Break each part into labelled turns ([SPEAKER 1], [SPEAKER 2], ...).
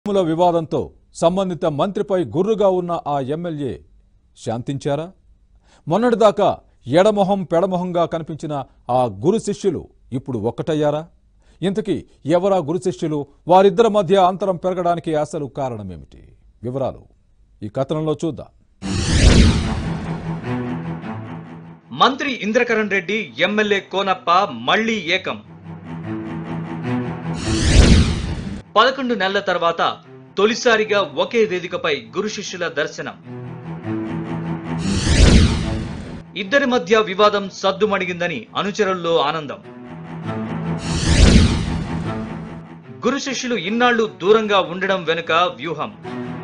[SPEAKER 1] భూముల వివాదంతో సంబంధిత మంత్రిపై గుర్రుగా ఉన్న ఆ ఎమ్మెల్యే శాంతించారా మొన్నటిదాకా ఎడమొహం పెడమొహంగా కనిపించిన ఆ గురు శిష్యులు ఇప్పుడు ఒక్కటయ్యారా ఇంతకీ ఎవరా గురు శిష్యులు వారిద్దరి మధ్య అంతరం పెరగడానికి అసలు కారణమేమిటి వివరాలు ఈ కథనంలో చూద్దాం
[SPEAKER 2] మంత్రి ఇంద్రకరణ్ రెడ్డి ఎమ్మెల్యే కోనప్ప మళ్లీ ఏకం పదకొండు నెలల తర్వాత తొలిసారిగా ఒకే వేదికపై గురు శిష్యుల దర్శనం ఇద్దరి మధ్య వివాదం సద్దుమణిగిందని అనుచరుల్లో ఆనందం గురు శిష్యులు ఇన్నాళ్లు దూరంగా ఉండడం వెనుక వ్యూహం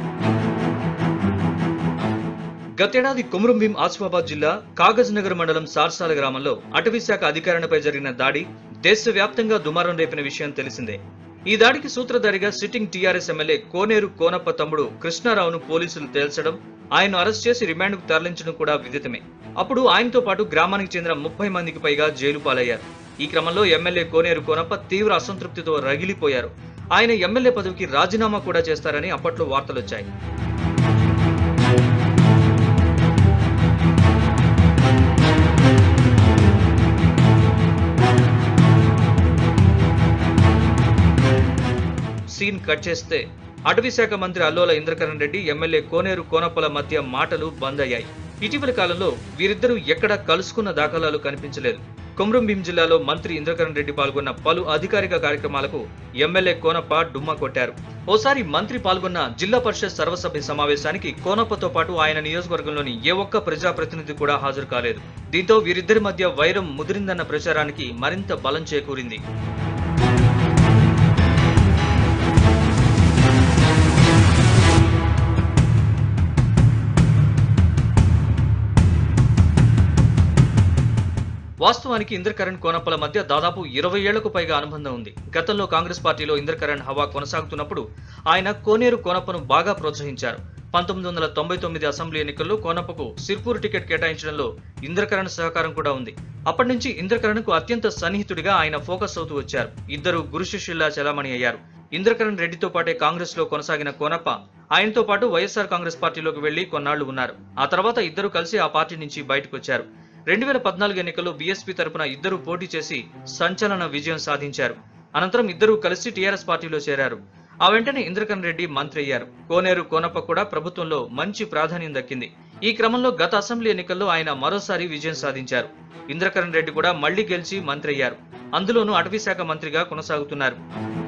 [SPEAKER 2] గతేడాది కొమురంభీం ఆసిఫాబాద్ జిల్లా కాగజ్ నగర్ మండలం సార్సాల గ్రామంలో అటవీ శాఖ అధికారులపై జరిగిన దాడి దేశవ్యాప్తంగా దుమారం రేపిన విషయం తెలిసిందే ఈ దాడికి సూత్రధారిగా sitting TRS MLA Koneru Konappa తమ్ముడు కృష్ణారావును పోలీసులు తేల్చడం ఆయన్ను అరెస్ట్ చేసి రిమాండ్కు తరలించడం కూడా విదితమే అప్పుడు ఆయనతో పాటు గ్రామానికి చెందిన ముప్పై మందికి పైగా జైలు పాలయ్యారు ఈ క్రమంలో ఎమ్మెల్యే కోనేరు కోనప్ప తీవ్ర అసంతృప్తితో రగిలిపోయారు ఆయన ఎమ్మెల్యే పదవికి రాజీనామా కూడా చేస్తారని అప్పట్లో వార్తలొచ్చాయి సీన్ కట్ చేస్తే అటవీ శాఖ మంత్రి అల్లోల ఇంద్రకరణ్ రెడ్డి ఎమ్మెల్యే కోనేరు కోనప్పల మధ్య మాటలు బంద్ అయ్యాయి ఇటీవల కాలంలో వీరిద్దరూ ఎక్కడా కలుసుకున్న దాఖలాలు కనిపించలేదు కొమ్రంభీం జిల్లాలో మంత్రి ఇంద్రకరణ్ రెడ్డి పాల్గొన్న పలు అధికారిక కార్యక్రమాలకు ఎమ్మెల్యే కోనప్ప డుమ్మా కొట్టారు ఓసారి మంత్రి పాల్గొన్న జిల్లా పరిషత్ సర్వసభ్య సమావేశానికి కోనప్పతో పాటు ఆయన నియోజకవర్గంలోని ఏ ఒక్క ప్రజాప్రతినిధి కూడా హాజరు కాలేదు దీంతో వీరిద్దరి మధ్య వైరం ముదిరిందన్న ప్రచారానికి మరింత బలం చేకూరింది వాస్తవానికి ఇంద్రకరణ్ కోనప్పల మధ్య దాదాపు ఇరవై ఏళ్లకు పైగా అనుబంధం ఉంది గతంలో కాంగ్రెస్ పార్టీలో ఇంద్రకరణ్ హవా కొనసాగుతున్నప్పుడు ఆయన కోనేరు కోనప్పను బాగా ప్రోత్సహించారు పంతొమ్మిది వందల తొంభై తొమ్మిది అసెంబ్లీ ఎన్నికల్లో కోనప్పకు సిర్పూర్ టికెట్ కేటాయించడంలో ఇంద్రకరణ్ సహకారం కూడా ఉంది అప్పటి నుంచి ఇంద్రకరణ్కు అత్యంత సన్నిహితుడిగా ఆయన ఫోకస్ అవుతూ వచ్చారు ఇద్దరు గురు శిష్యుల్లా చలామణి అయ్యారు ఇంద్రకరణ్ రెడ్డితో పాటే కాంగ్రెస్ లో కొనసాగిన కోనప్ప ఆయనతో పాటు వైఎస్ఆర్ కాంగ్రెస్ పార్టీలోకి వెళ్లి కొన్నాళ్లు ఉన్నారు ఆ తర్వాత ఇద్దరు కలిసి ఆ పార్టీ నుంచి బయటకు వచ్చారు రెండు వేల పద్నాలుగు ఎన్నికల్లో బీఎస్పీ తరపున ఇద్దరు పోటీ చేసి సంచలన విజయం సాధించారు అనంతరం ఇద్దరూ కలిసి టీఆర్ఎస్ పార్టీలో చేరారు ఆ వెంటనే ఇంద్రకరణ్ రెడ్డి మంత్రి అయ్యారు కోనేరు కోనప్ప కూడా ప్రభుత్వంలో మంచి ప్రాధాన్యం దక్కింది ఈ క్రమంలో గత అసెంబ్లీ ఎన్నికల్లో ఆయన మరోసారి విజయం సాధించారు ఇంద్రకరణ్ రెడ్డి కూడా మళ్లీ గెలిచి మంత్రి అయ్యారు అందులోనూ అటవీ శాఖ మంత్రిగా కొనసాగుతున్నారు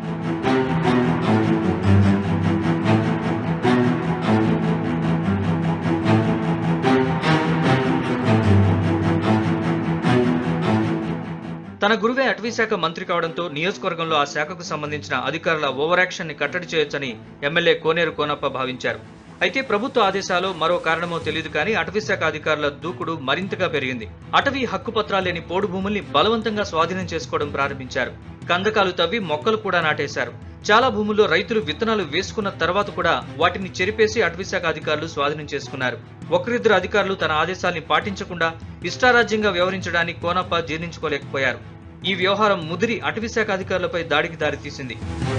[SPEAKER 2] తన గురువే అటవీ శాఖ మంత్రి కావడంతో నియోజకవర్గంలో ఆ శాఖకు సంబంధించిన అధికారుల ఓవర్ యాక్షన్ ని కట్టడి చేయొచ్చని ఎమ్మెల్యే కోనేరు కోనప్ప భావించారు అయితే ప్రభుత్వ ఆదేశాలు మరో కారణమో తెలియదు కానీ అటవీ శాఖ అధికారుల దూకుడు మరింతగా పెరిగింది అటవీ హక్కు పత్రాలు లేని పోడు భూముల్ని బలవంతంగా స్వాధీనం చేసుకోవడం ప్రారంభించారు కందకాలు తవ్వి మొక్కలు కూడా నాటేశారు చాలా భూముల్లో రైతులు విత్తనాలు వేసుకున్న తర్వాత కూడా వాటిని చెరిపేసి అటవీశాఖ అధికారులు స్వాధీనం చేసుకున్నారు ఒకరిద్దరు అధికారులు తన ఆదేశాల్ని పాటించకుండా ఇష్టారాజ్యంగా వ్యవహరించడాన్ని కోనప్ప జీర్ణించుకోలేకపోయారు ఈ వ్యవహారం ముదిరి అటవీశాఖ అధికారులపై దాడికి దారితీసింది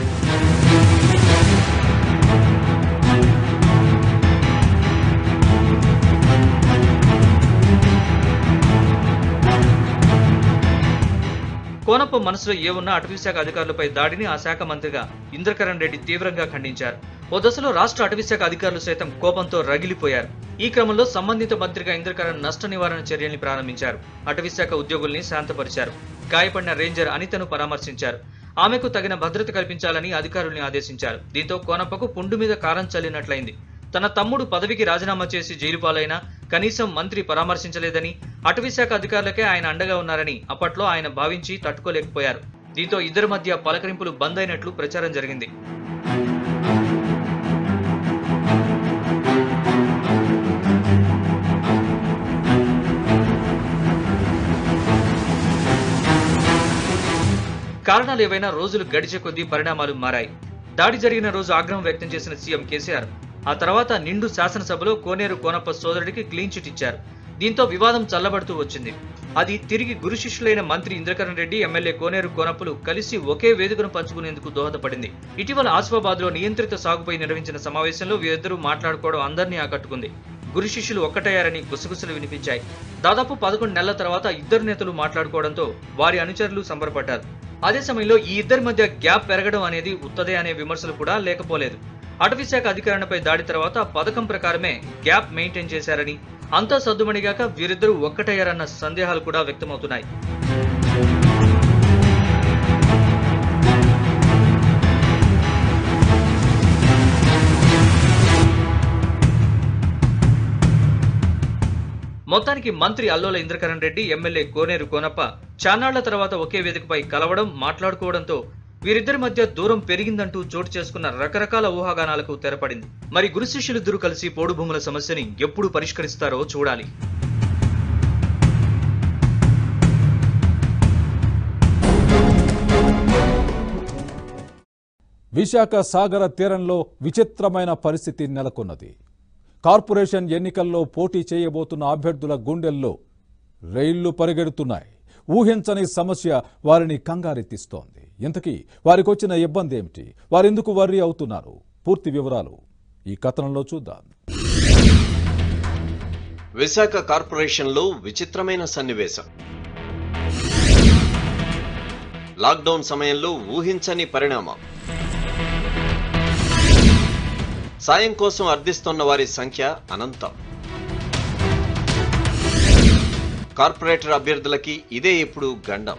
[SPEAKER 2] కోనప్ప మనసులో ఏమున్నా అటవీశాఖ అధికారులపై దాడిని ఆ శాఖ మంత్రిగా ఇంద్రకరణ్ రెడ్డి తీవ్రంగా ఖండించారు ఓ దశలో రాష్ట్ర అటవీశాఖ అధికారులు సైతం కోపంతో రగిలిపోయారు ఈ క్రమంలో సంబంధిత మంత్రిగా ఇంద్రకరణ్ నష్ట నివారణ చర్యల్ని ప్రారంభించారు అటవీశాఖ ఉద్యోగుల్ని శాంతపరిచారు గాయపడిన రేంజర్ అనితను పరామర్శించారు ఆమెకు తగిన భద్రత కల్పించాలని అధికారుల్ని ఆదేశించారు దీంతో కోనప్పకు పుండు మీద కారం చల్లినట్లయింది తన తమ్ముడు పదవికి రాజీనామా చేసి జైలు పాలైనా కనీసం మంత్రి పరామర్శించలేదని అటవీశాఖ అధికారులకే ఆయన అండగా ఉన్నారని అప్పట్లో ఆయన భావించి తట్టుకోలేకపోయారు దీంతో ఇద్దరి మధ్య పలకరింపులు బంద్ అయినట్లు ప్రచారం జరిగింది కారణాలు ఏవైనా రోజులు గడిచే కొద్దీ పరిణామాలు మారాయి దాడి జరిగిన రోజు ఆగ్రహం వ్యక్తం చేసిన సీఎం కేసీఆర్ ఆ తర్వాత నిండు శాసనసభలో కోనేరు కోనప్ప సోదరుడికి క్లీన్ చిట్ ఇచ్చారు దీంతో వివాదం చల్లబడుతూ వచ్చింది అది తిరిగి గురు శిష్యులైన మంత్రి ఇంద్రకరణ్ రెడ్డి ఎమ్మెల్యే కోనేరు కోనప్పులు కలిసి ఒకే వేదికను పంచుకునేందుకు దోహదపడింది ఇటీవల ఆసిఫాబాద్ లో నియంత్రిత సాగుపై నిర్వహించిన సమావేశంలో వీరిద్దరూ మాట్లాడుకోవడం అందరినీ ఆకట్టుకుంది గురు శిష్యులు ఒక్కటయ్యారని గుసగుసలు వినిపించాయి దాదాపు పదకొండు నెలల తర్వాత ఇద్దరు నేతలు మాట్లాడుకోవడంతో వారి అనుచరులు సంబరపడ్డారు అదే సమయంలో ఈ ఇద్దరి మధ్య గ్యాప్ పెరగడం అనేది ఉత్తదే అనే విమర్శలు కూడా లేకపోలేదు అటవీ శాఖ అధికారులపై దాడి తర్వాత పథకం ప్రకారమే గ్యాప్ మెయింటైన్ చేశారని అంతా సద్దుమణిగాక వీరిద్దరూ ఒక్కటయ్యారన్న సందేహాలు కూడా వ్యక్తమవుతున్నాయి మొత్తానికి మంత్రి అల్లోల ఇంద్రకరణ్ రెడ్డి ఎమ్మెల్యే కోనేరు కోనప్ప చాన్నాళ్ల తర్వాత ఒకే వేదికపై కలవడం మాట్లాడుకోవడంతో వీరిద్దరి మధ్య దూరం పెరిగిందంటూ చోటు చేసుకున్న రకరకాల ఊహాగానాలకు తెరపడింది మరి గురు శిష్యులిద్దరూ కలిసి పోడు భూముల సమస్యని ఎప్పుడు పరిష్కరిస్తారో చూడాలి
[SPEAKER 1] విశాఖ సాగర తీరంలో విచిత్రమైన పరిస్థితి నెలకొన్నది కార్పొరేషన్ ఎన్నికల్లో పోటీ చేయబోతున్న అభ్యర్థుల గుండెల్లో రైళ్లు పరిగెడుతున్నాయి ఊహించని సమస్య వారిని కంగారెత్తిస్తోంది ఇంతకీ వారికి వచ్చిన ఇబ్బంది ఏమిటి వారెందుకు వర్రీ అవుతున్నారు పూర్తి వివరాలు ఈ కథనంలో చూద్దాం
[SPEAKER 3] విశాఖ కార్పొరేషన్లో విచిత్రమైన సన్నివేశం లాక్డౌన్ సమయంలో ఊహించని పరిణామం సాయం కోసం అర్థిస్తున్న వారి సంఖ్య అనంతం కార్పొరేటర్ అభ్యర్థులకి ఇదే ఇప్పుడు గండం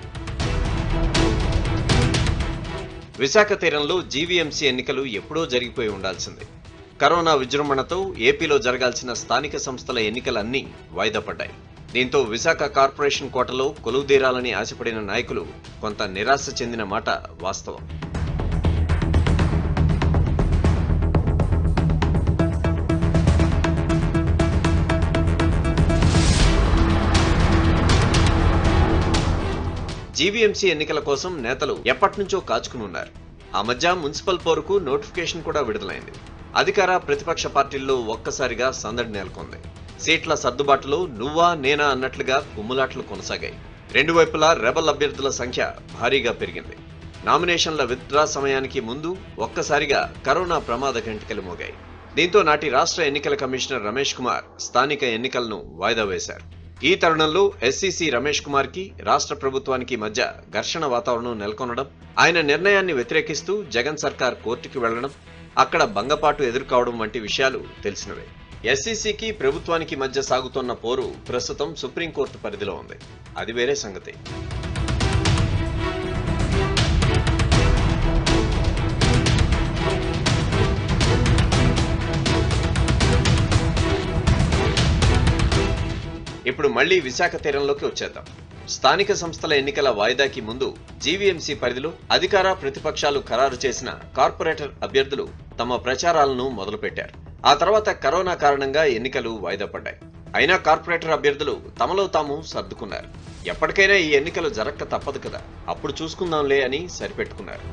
[SPEAKER 3] విశాఖ తీరంలో జీవీఎంసీ ఎన్నికలు ఎప్పుడో జరిగిపోయి ఉండాల్సింది కరోనా విజృంభణతో ఏపీలో జరగాల్సిన స్థానిక సంస్థల ఎన్నికలన్నీ వాయిదా పడ్డాయి దీంతో విశాఖ కార్పొరేషన్ కోటలో కొలువుదీరాలని ఆశపడిన నాయకులు కొంత నిరాశ చెందిన మాట వాస్తవం జీవీఎంసీ ఎన్నికల కోసం నేతలు ఎప్పటినుంచో కాచుకుని ఉన్నారు ఆ మధ్య మున్సిపల్ పోరుకు నోటిఫికేషన్ కూడా విడుదలైంది అధికార ప్రతిపక్ష పార్టీల్లో ఒక్కసారిగా సందడి నెలకొంది సీట్ల సర్దుబాటులో నువ్వా నేనా అన్నట్లుగా కుమ్ములాట్లు కొనసాగాయి రెండు వైపులా రెబల్ అభ్యర్థుల సంఖ్య భారీగా పెరిగింది నామినేషన్ల విత్డ్రా సమయానికి ముందు ఒక్కసారిగా కరోనా ప్రమాద గంటికలు మోగాయి దీంతో నాటి రాష్ట్ర ఎన్నికల కమిషనర్ రమేష్ కుమార్ స్థానిక ఎన్నికలను వాయిదా వేశారు ఈ తరుణంలో ఎస్సీసీ రమేష్ కుమార్ కి రాష్ట్ర ప్రభుత్వానికి మధ్య ఘర్షణ వాతావరణం నెలకొనడం ఆయన నిర్ణయాన్ని వ్యతిరేకిస్తూ జగన్ సర్కార్ కోర్టుకి వెళ్లడం అక్కడ భంగపాటు ఎదుర్కోవడం వంటి విషయాలు తెలిసినవే ఎస్సీసీకి ప్రభుత్వానికి మధ్య సాగుతున్న పోరు ప్రస్తుతం సుప్రీంకోర్టు పరిధిలో ఉంది అది వేరే సంగతి ఇప్పుడు మళ్లీ విశాఖ తీరంలోకి వచ్చేద్దాం స్థానిక సంస్థల ఎన్నికల వాయిదాకి ముందు జీవీఎంసీ పరిధిలో అధికార ప్రతిపక్షాలు ఖరారు చేసిన కార్పొరేటర్ అభ్యర్థులు తమ ప్రచారాలను మొదలుపెట్టారు ఆ తర్వాత కరోనా కారణంగా ఎన్నికలు వాయిదా పడ్డాయి అయినా కార్పొరేటర్ అభ్యర్థులు తమలో తాము సర్దుకున్నారు ఎప్పటికైనా ఈ ఎన్నికలు జరక్క తప్పదు కదా అప్పుడు చూసుకుందాంలే అని సరిపెట్టుకున్నారు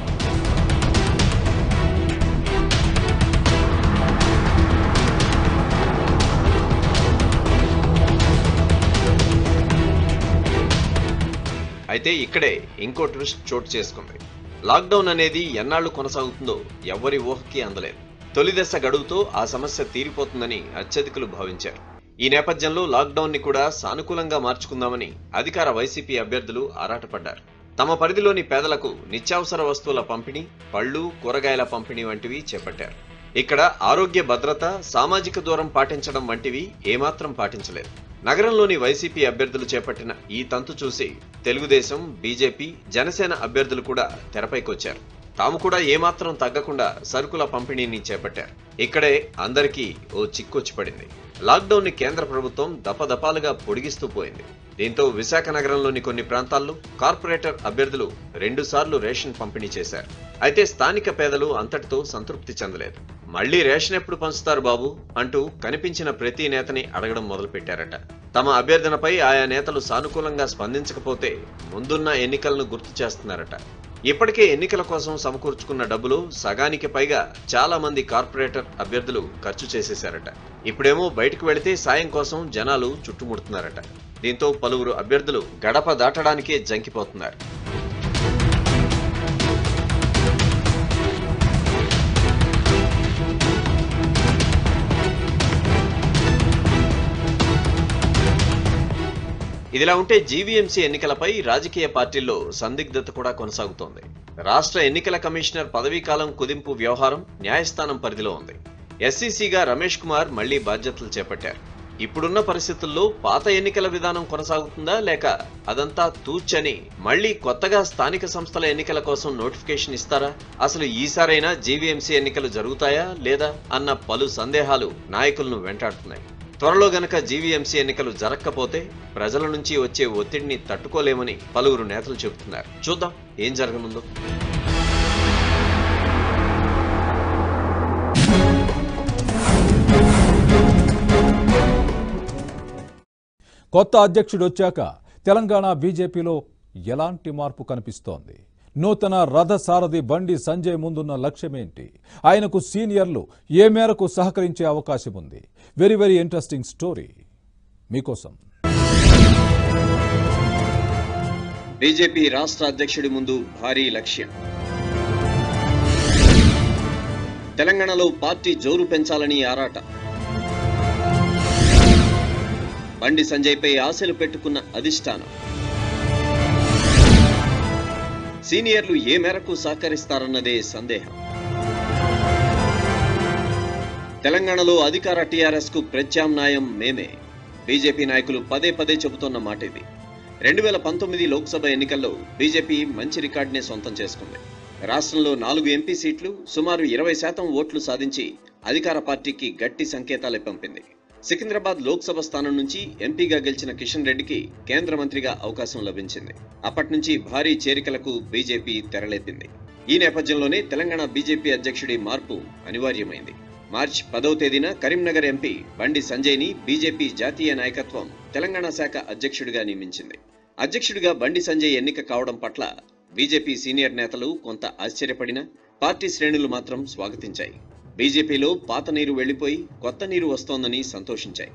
[SPEAKER 3] అయితే ఇక్కడే ఇంకో ట్విస్ట్ చోటు చేసుకుంది లాక్డౌన్ అనేది ఎన్నాళ్లు కొనసాగుతుందో ఎవ్వరి ఊహకి అందలేదు తొలి దశ గడువుతో ఆ సమస్య తీరిపోతుందని అత్యధికులు భావించారు ఈ నేపథ్యంలో లాక్డౌన్ ని కూడా సానుకూలంగా మార్చుకుందామని అధికార వైసీపీ అభ్యర్థులు ఆరాటపడ్డారు తమ పరిధిలోని పేదలకు నిత్యావసర వస్తువుల పంపిణీ పళ్ళు కూరగాయల పంపిణీ వంటివి చేపట్టారు ఇక్కడ ఆరోగ్య భద్రత సామాజిక దూరం పాటించడం వంటివి ఏమాత్రం పాటించలేదు నగరంలోని వైసీపీ అభ్యర్థులు చేపట్టిన ఈ తంతు చూసి తెలుగుదేశం బీజేపీ జనసేన అభ్యర్థులు కూడా తెరపైకొచ్చారు తాము కూడా ఏమాత్రం తగ్గకుండా సరుకుల పంపిణీని చేపట్టారు ఇక్కడే అందరికీ ఓ చిక్కొచ్చి పడింది లాక్డౌన్ ని కేంద్ర ప్రభుత్వం దపదపాలుగా పొడిగిస్తూ పోయింది దీంతో విశాఖ నగరంలోని కొన్ని ప్రాంతాల్లో కార్పొరేటర్ అభ్యర్థులు రెండుసార్లు రేషన్ పంపిణీ చేశారు అయితే స్థానిక పేదలు అంతటితో సంతృప్తి చెందలేదు మళ్లీ రేషన్ ఎప్పుడు పంచుతారు బాబు అంటూ కనిపించిన ప్రతి నేతని అడగడం మొదలుపెట్టారట తమ అభ్యర్థనపై ఆయా నేతలు సానుకూలంగా స్పందించకపోతే ముందున్న ఎన్నికలను గుర్తు చేస్తున్నారట ఇప్పటికే ఎన్నికల కోసం సమకూర్చుకున్న డబ్బులు సగానికి పైగా చాలా మంది కార్పొరేటర్ అభ్యర్థులు ఖర్చు చేసేశారట ఇప్పుడేమో బయటకు వెళితే సాయం కోసం జనాలు చుట్టుముడుతున్నారట దీంతో పలువురు అభ్యర్థులు గడప దాటడానికే జంకిపోతున్నారు ఇదిలా ఉంటే జీవీఎంసీ ఎన్నికలపై రాజకీయ పార్టీల్లో సందిగ్ధత కూడా కొనసాగుతోంది రాష్ట్ర ఎన్నికల కమిషనర్ పదవీకాలం కుదింపు వ్యవహారం న్యాయస్థానం పరిధిలో ఉంది ఎస్సీసీగా రమేష్ కుమార్ మళ్లీ బాధ్యతలు చేపట్టారు ఇప్పుడున్న పరిస్థితుల్లో పాత ఎన్నికల విధానం కొనసాగుతుందా లేక అదంతా తూచని మళ్లీ కొత్తగా స్థానిక సంస్థల ఎన్నికల కోసం నోటిఫికేషన్ ఇస్తారా అసలు ఈసారైనా జీవీఎంసీ ఎన్నికలు జరుగుతాయా లేదా అన్న పలు సందేహాలు నాయకులను వెంటాడుతున్నాయి త్వరలో గనక జీవీఎంసీ ఎన్నికలు జరగకపోతే ప్రజల నుంచి వచ్చే ఒత్తిడిని తట్టుకోలేమని పలువురు నేతలు చెబుతున్నారు చూద్దాం ఏం జరగనుందో
[SPEAKER 1] కొత్త అధ్యక్షుడు వచ్చాక తెలంగాణ బీజేపీలో ఎలాంటి మార్పు కనిపిస్తోంది నూతన రథసారథి బండి సంజయ్ ముందున్న లక్ష్యమేంటి ఆయనకు సీనియర్లు ఏ మేరకు సహకరించే అవకాశం ఉంది వెరీ వెరీ ఇంట్రెస్టింగ్ స్టోరీ మీకోసం
[SPEAKER 3] బీజేపీ రాష్ట్ర అధ్యక్షుడి ముందు భారీ లక్ష్యం తెలంగాణలో పార్టీ జోరు పెంచాలని ఆరాట బండి సంజయ్పై ఆశలు పెట్టుకున్న అధిష్టానం సీనియర్లు ఏ మేరకు సహకరిస్తారన్నదే సందేహం తెలంగాణలో అధికార టీఆర్ఎస్ కు ప్రత్యామ్నాయం మేమే బీజేపీ నాయకులు పదే పదే చెబుతున్న మాట ఇది రెండు వేల పంతొమ్మిది లోక్సభ ఎన్నికల్లో బీజేపీ మంచి రికార్డునే సొంతం చేసుకుంది రాష్ట్రంలో నాలుగు ఎంపీ సీట్లు సుమారు ఇరవై శాతం ఓట్లు సాధించి అధికార పార్టీకి గట్టి సంకేతాలే పంపింది సికింద్రాబాద్ లోక్సభ స్థానం నుంచి ఎంపీగా గెలిచిన కిషన్ రెడ్డికి కేంద్ర మంత్రిగా అవకాశం లభించింది అప్పటి నుంచి భారీ చేరికలకు బీజేపీ తెరలేపింది ఈ నేపథ్యంలోనే తెలంగాణ బీజేపీ అధ్యక్షుడి మార్పు అనివార్యమైంది మార్చి పదవ తేదీన కరీంనగర్ ఎంపీ బండి సంజయ్ని బీజేపీ జాతీయ నాయకత్వం తెలంగాణ శాఖ అధ్యక్షుడిగా నియమించింది అధ్యక్షుడిగా బండి సంజయ్ ఎన్నిక కావడం పట్ల బీజేపీ సీనియర్ నేతలు కొంత ఆశ్చర్యపడినా పార్టీ శ్రేణులు మాత్రం స్వాగతించాయి బీజేపీలో పాత నీరు వెళ్లిపోయి కొత్త నీరు వస్తోందని సంతోషించాయి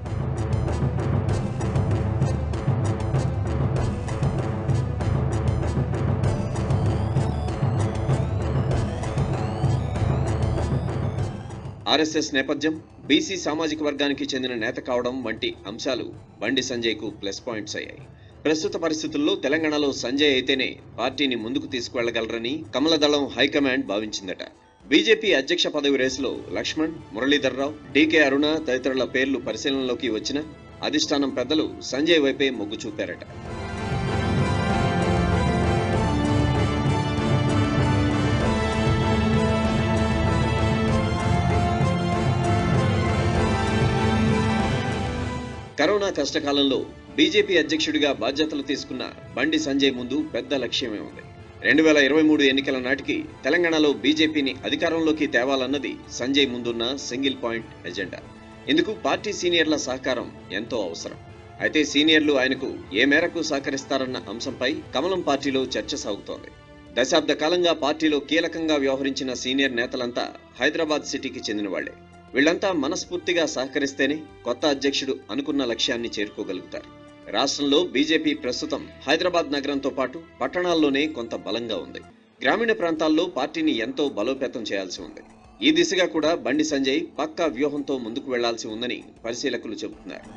[SPEAKER 3] ఆర్ఎస్ఎస్ నేపథ్యం బీసీ సామాజిక వర్గానికి చెందిన నేత కావడం వంటి అంశాలు బండి సంజయ్కు ప్లస్ పాయింట్స్ అయ్యాయి ప్రస్తుత పరిస్థితుల్లో తెలంగాణలో సంజయ్ అయితేనే పార్టీని ముందుకు తీసుకువెళ్లగలరని కమలదళం హైకమాండ్ భావించిందట బీజేపీ అధ్యక్ష పదవి రేసులో లక్ష్మణ్ మురళీధర్రావు డీకే అరుణ తదితరుల పేర్లు పరిశీలనలోకి వచ్చిన అధిష్టానం పెద్దలు సంజయ్ వైపే మొగ్గు చూపారట కరోనా కష్టకాలంలో బీజేపీ అధ్యక్షుడిగా బాధ్యతలు తీసుకున్న బండి సంజయ్ ముందు పెద్ద లక్ష్యమే ఉంది రెండు వేల ఇరవై మూడు ఎన్నికల నాటికి తెలంగాణలో బీజేపీని అధికారంలోకి తేవాలన్నది సంజయ్ ముందున్న సింగిల్ పాయింట్ ఎజెండా ఇందుకు పార్టీ సీనియర్ల సహకారం ఎంతో అవసరం అయితే సీనియర్లు ఆయనకు ఏ మేరకు సహకరిస్తారన్న అంశంపై కమలం పార్టీలో చర్చ సాగుతోంది దశాబ్ద కాలంగా పార్టీలో కీలకంగా వ్యవహరించిన సీనియర్ నేతలంతా హైదరాబాద్ సిటీకి చెందిన వాళ్లే వీళ్లంతా మనస్ఫూర్తిగా సహకరిస్తేనే కొత్త అధ్యక్షుడు అనుకున్న లక్ష్యాన్ని చేరుకోగలుగుతారు రాష్ట్రంలో బీజేపీ ప్రస్తుతం హైదరాబాద్ నగరంతో పాటు పట్టణాల్లోనే కొంత బలంగా ఉంది గ్రామీణ ప్రాంతాల్లో పార్టీని ఎంతో బలోపేతం చేయాల్సి ఉంది ఈ దిశగా కూడా బండి సంజయ్ పక్కా వ్యూహంతో ముందుకు వెళ్లాల్సి ఉందని పరిశీలకులు చెబుతున్నారు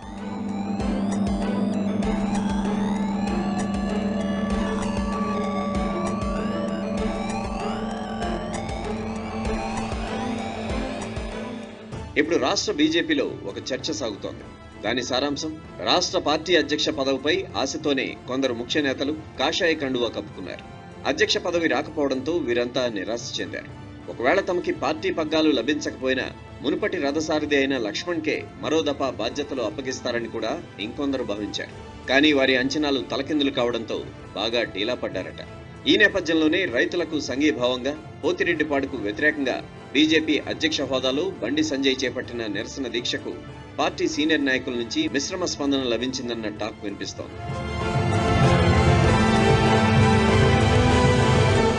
[SPEAKER 3] ఇప్పుడు రాష్ట్ర బీజేపీలో ఒక చర్చ సాగుతోంది దాని సారాంశం రాష్ట్ర పార్టీ అధ్యక్ష పదవిపై ఆశతోనే కొందరు ముఖ్య నేతలు కాషాయ కండువా కప్పుకున్నారు అధ్యక్ష పదవి రాకపోవడంతో వీరంతా నిరాశ చెందారు ఒకవేళ తమకి పార్టీ పగ్గాలు లభించకపోయినా మునుపటి రథసారథి అయిన లక్ష్మణ్కే మరో దఫా బాధ్యతలు అప్పగిస్తారని కూడా ఇంకొందరు భావించారు కానీ వారి అంచనాలు తలకిందులు కావడంతో బాగా డీలా పడ్డారట ఈ నేపథ్యంలోనే రైతులకు సంఘీభావంగా పోతిరెడ్డిపాడుకు వ్యతిరేకంగా బీజేపీ అధ్యక్ష హోదాలో బండి సంజయ్ చేపట్టిన నిరసన దీక్షకు పార్టీ సీనియర్ నాయకుల నుంచి మిశ్రమ స్పందన లభించిందన్న టాక్ వినిపిస్తోంది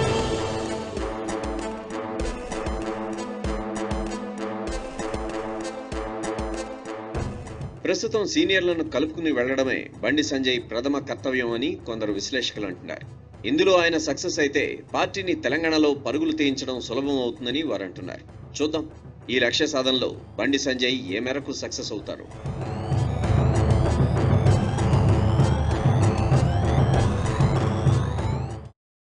[SPEAKER 3] ప్రస్తుతం సీనియర్లను కలుపుకుని వెళ్లడమే బండి సంజయ్ ప్రథమ కర్తవ్యం అని కొందరు విశ్లేషకులు అంటున్నారు ఇందులో ఆయన సక్సెస్ అయితే పార్టీని తెలంగాణలో పరుగులు తీయించడం సులభం అవుతుందని వారు అంటున్నారు చూద్దాం ఈ లక్ష్య సాధనలో బండి సంజయ్ ఏ మేరకు సక్సెస్ అవుతారు